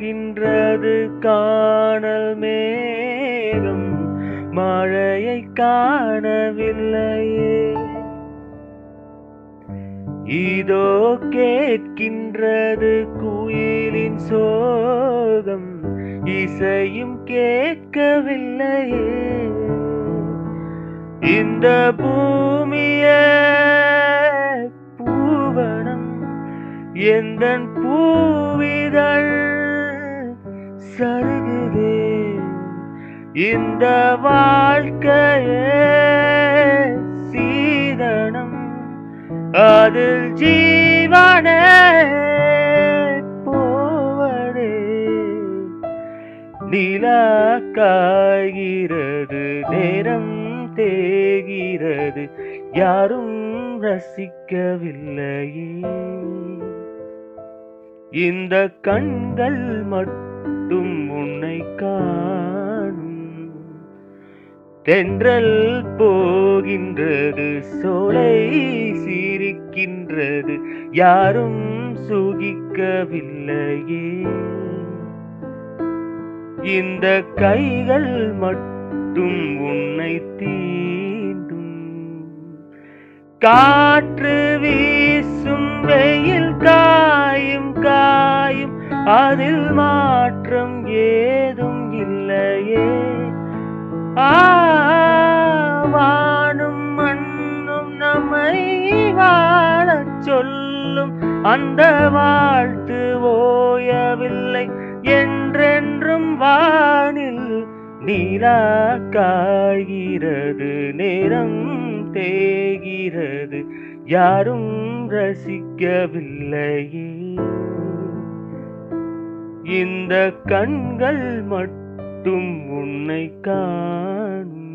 போகின்றது காணல் மேகம் மழையை காணவில்லையே இதோ கேட்கின்றது குயிலின் சோகம் இசையும் கேட்கவில்லையே இந்த பூமிய பூவனம் எந்தன் பூவிதழ் சருகுதே இந்த வாழ்க்கையே சீதனம் அதில் ஜீவனே போவதே நிலா காய்கிறது நேரம் தேகிறது யாரும் ரசிக்கவில்லையே இந்த கண்கள் மட்டும் உன்னை காணும் தென்றல் போகின்றது சோலை சிரிக்கின்றது யாரும் சுகிக்கவில்லையே இந்த கைகள் மட்டும் உன்னை தீண்டும் காற்று வீசும் வெயில் காயும் காயும் அதில் மாற்றம் ஏதும் இல்லையே ஆ, வானும் மண்ணும் நம்மை வாழச் சொல்லும் அந்த வாழ்த்து ஓயவில்லை என்றென்றும் வானில் நீரா காய்கிறது நேரம் தேகிறது யாரும் ரசிக்கவில்லையே இந்த கண்கள் மட்டும் உன்னை காணும்